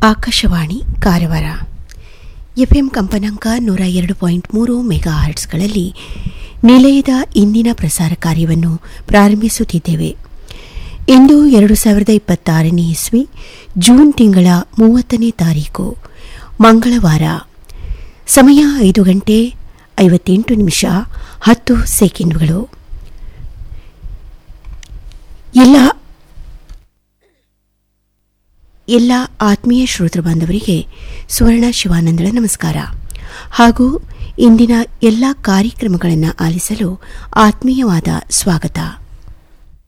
Akashvani Karwar FM ಕಂಪನಾಂಕ ನೂರ ಎರಡು ಪಾಯಿಂಟ್ ಮೂರು ಮೆಗಾ ಹರ್ಟ್ಸ್ಗಳಲ್ಲಿ ನಿಲಯದ ಇಂದಿನ ಪ್ರಸಾರ ಕಾರ್ಯವನ್ನು ಪ್ರಾರಂಭಿಸುತ್ತಿದ್ದೇವೆ ಇಂದು ಎರಡು ಸಾವಿರದ ಇಪ್ಪತ್ತಾರನೇ ಇಸ್ವಿ ಜೂನ್ ತಿಂಗಳ ಮೂವತ್ತನೇ ತಾರೀಕು ಮಂಗಳವಾರ ಸಮಯ ಐದು ಗಂಟೆ ಐವತ್ತೆಂಟು ನಿಮಿಷ ಹತ್ತು ಸೆಕೆಂಡ್ಗಳು ಎಲ್ಲ ಎಲ್ಲ ಆತ್ಮೀಯ ಶ್ರೋತೃ ಬಾಂಧವರಿಗೆ ಸುವರ್ಣ ಶಿವಾನಂದಳ ನಮಸ್ಕಾರ ಹಾಗೂ ಇಂದಿನ ಎಲ್ಲ ಕಾರ್ಯಕ್ರಮಗಳನ್ನು ಆಲಿಸಲು ಆತ್ಮೀಯವಾದ ಸ್ವಾಗತ